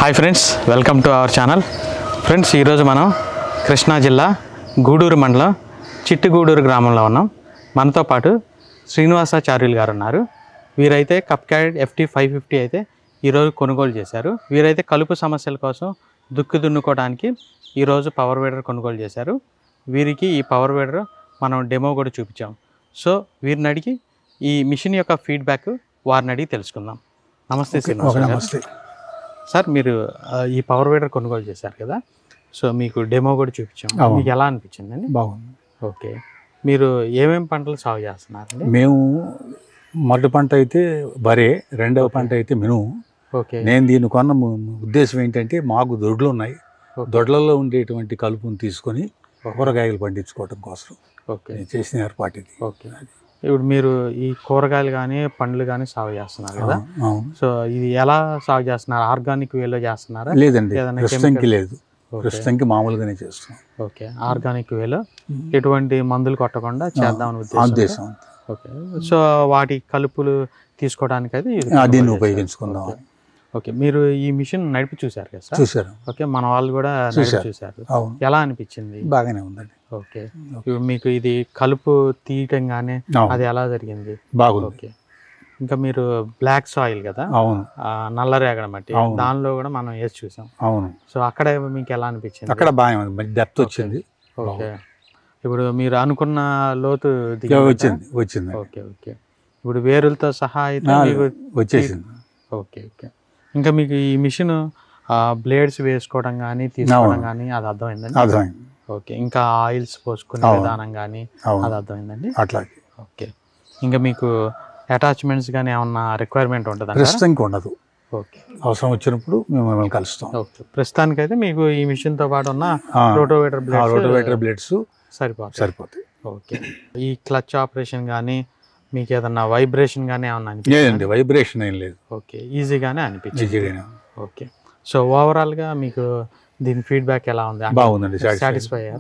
Hi friends welcome to our channel friends ఈరోజు మనం కృష్ణా జిల్లా గూడూరు మండలం చిట్టుగూడూరు గ్రామంలో ఉన్నాం మనతో పాటు శ్రీనివాసాచార్యులు గారు ఉన్నారు వీరైతే కప్ క్యారెట్ ఎఫ్టీ ఫైవ్ ఫిఫ్టీ అయితే ఈరోజు కొనుగోలు చేశారు వీరైతే కలుపు సమస్యల కోసం దుక్కి దున్నుకోవడానికి ఈరోజు పవర్ వేడర్ కొనుగోలు చేశారు వీరికి ఈ పవర్ వేడర్ మనం డెమో కూడా చూపించాం సో వీరిని అడిగి ఈ మిషన్ యొక్క ఫీడ్బ్యాక్ వారిని అడిగి తెలుసుకుందాం నమస్తే శ్రీనివాస ఓకే గారు. నమస్తే సార్ మీరు ఆ, ఈ పవర్ వేడర్ కొనుగోలు చేశారు కదా సో మీకు డెమో కూడా చూపించాం అవును. మీకు ఎలా అనిపించిందండి బాగుంది ఓకే మీరు ఏమేమి పంటలు సాగు చేస్తున్నారండి మేము మొదటి పంట అయితే బరే రెండవ పంట అయితే మినుము ఓకే నేను దీన్ని కొన్న ము- ఉద్దేశం ఏంటంటే మాకు దొడ్లు ఉన్నాయి ఓకే. దొడ్లలో ఉండేటువంటి కలుపుని తీసుకొని కూరగాయలు పండించుకోవడం కోసం ఓకే నేను చేసిన ఏర్పాటు ఇది ఓకే ఇప్పుడు మీరు ఈ కూరగాయలు కానీ పండ్లు కానీ సాగు చేస్తున్నారు కదా అవును, అవును. సో ఇది ఎలా సాగు చేస్తున్నారు ఆర్గానిక్ వేలో చేస్తున్నారా లేదండి ఏదైనా ప్రస్తుతానికి chemical- లేదు ఓకే ప్రస్తుతానికి మామూలుగానే చేస్తున్నాం ఓకే ఆర్గానిక్ వేలో ఎటువంటి మందులు కొట్టకుండా చేద్దామని ఆ ఉద్దేశం ఉద్దేశం ఓకే సో వాటి కలుపులు తీసుకోవడానికి అది ఇది ఆ, దీన్ని కొనుగోలు చేశారు. ఉపయోగించుకుందాం ఓకే. ఓకే మీరు ఈ మిషన్ నడిపి చూశారు కదా సార్ చూసారు ఓకే మన వాళ్ళు కూడా నడిపి చూశారు. చూశారు అవును ఎలా అనిపించింది బాగానే ఉందండి ఓకే ఇప్పుడు మీకు ఇది కలుపు తీయటంగానే అవును. అది ఎలా జరిగింది బాగుంది ఓకే ఇంకా మీరు బ్లాక్ సాయిల్ కదా అవును ఆ, నల్ల రేగడ మట్టి అవును. దానిలో కూడా మనం వేసి చూసాం అవును సో అక్కడ మీకు ఎలా అనిపించింది అక్కడ బాగానే ఉంది మంచి డెప్త్ వచ్చింది ఓకే ఇప్పుడు మీరు అనుకున్న లోతు ఇక దిగిందా? వచ్చింది వచ్చింది ఓకే ఓకే ఇప్పుడు వేరులతో సహా అయితే ఆ, మీకు వచ్చేసింది ఓకే ఓకే ఇంకా మీకు ఈ మిషన్ బ్లేడ్స్ వేసుకోవడం కానీ తీసుకోవడం అవును. కానీ అది అర్థమైందండి అర్థమైంది ఓకే ఇంకా ఆయిల్స్ పోసుకునే అవును. విధానం కానీ అవును అది అర్థమైందండి అట్లాగే ఓకే ఇంకా మీకు అటాచ్మెంట్స్ కానీ ఏమన్నా రిక్వైర్మెంట్ ఉంటుందండి ప్రస్తుతానికి ఉండదు ఓకే అవసరం వచ్చినప్పుడు మేము మిమ్మల్ని కలుస్తాం ఓకే ప్రస్తుతానికైతే మీకు ఈ మిషన్ తో పాటు ఉన్న ఆ, రోటోవేటర్ ఆ బ్లేడ్స్ రోటోవేటర్ బ్లేడ్స్ సరిపోతాయి సరిపోతాయి ఓకే ఈ క్లచ్ ఆపరేషన్ కానీ మీకు ఏదన్నా వైబ్రేషన్ కానీ ఏమన్నా అనిపించింది లేదండి వైబ్రేషన్ ఏం లేదు ఓకే ఈజీగానే అనిపించింది ఈజీగానే ఓకే సో ఓవరాల్గా మీకు దీని ఫీడ్బ్యాక్ ఎలా ఉంది బాగుందండి satisfied. సాటిస్ఫై అయ్యారు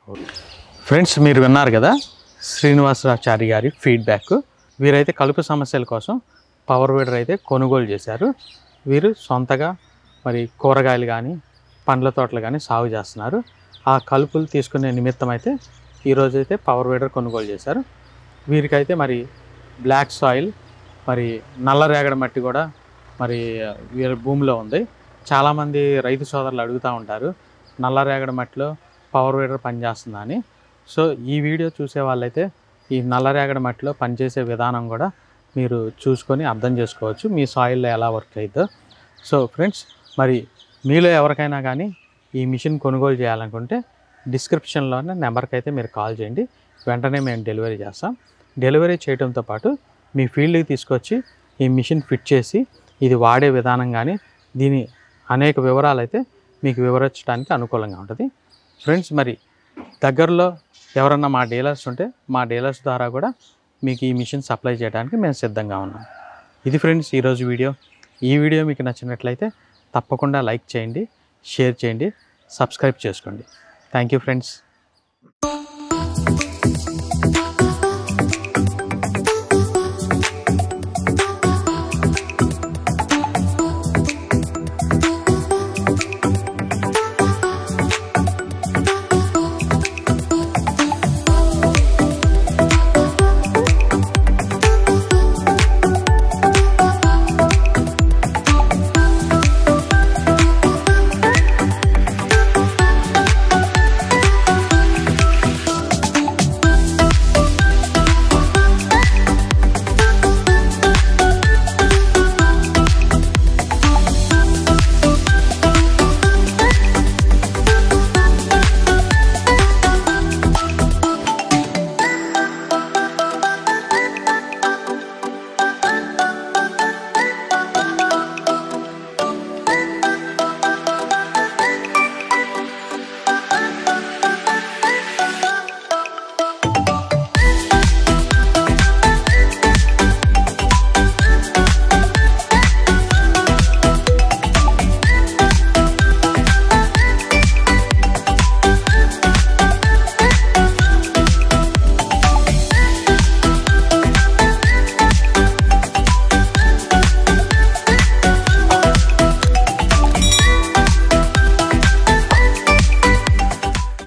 ఫ్రెండ్స్ మీరు విన్నారు కదా శ్రీనివాసరాచారి గారి ఫీడ్బ్యాక్ వీరైతే కలుపు సమస్యల కోసం పవర్ వీడర్ అయితే కొనుగోలు చేశారు వీరు సొంతగా మరి కూరగాయలు కానీ పండ్ల తోటలు కానీ సాగు చేస్తున్నారు ఆ కలుపులు తీసుకునే నిమిత్తం అయితే ఈరోజు అయితే పవర్ వీడర్ కొనుగోలు చేశారు వీరికైతే మరి బ్లాక్ సాయిల్ మరి నల్ల రేగడి మట్టి కూడా మరి వీరి భూమిలో ఉంది చాలామంది రైతు సోదరులు అడుగుతూ ఉంటారు నల్ల రేగడి మట్టిలో పవర్ వీడర్ పనిచేస్తుందా అని సో ఈ వీడియో చూసే వాళ్ళైతే ఈ నల్ల రేగడి మట్టిలో పనిచేసే విధానం కూడా మీరు చూసుకొని అర్థం చేసుకోవచ్చు మీ సాయిల్లో ఎలా వర్క్ అవుతుందో సో ఫ్రెండ్స్ మరి మీలో ఎవరికైనా కానీ ఈ మిషన్ కొనుగోలు చేయాలనుకుంటే డిస్క్రిప్షన్లోనే నెంబర్కి అయితే మీరు కాల్ చేయండి వెంటనే మేము డెలివరీ చేస్తాం డెలివరీ చేయడంతో పాటు మీ ఫీల్డ్కి తీసుకొచ్చి ఈ మిషన్ ఫిట్ చేసి ఇది వాడే విధానం కానీ దీని అనేక వివరాలు అయితే మీకు వివరించడానికి అనుకూలంగా ఉంటుంది ఫ్రెండ్స్ మరి దగ్గరలో ఎవరన్నా మా డీలర్స్ ఉంటే మా డీలర్స్ ద్వారా కూడా మీకు ఈ మిషన్ సప్లై చేయడానికి మేము సిద్ధంగా ఉన్నాం ఇది ఫ్రెండ్స్ ఈరోజు వీడియో ఈ వీడియో మీకు నచ్చినట్లయితే తప్పకుండా లైక్ చేయండి షేర్ చేయండి సబ్స్క్రైబ్ చేసుకోండి థ్యాంక్ యూ ఫ్రెండ్స్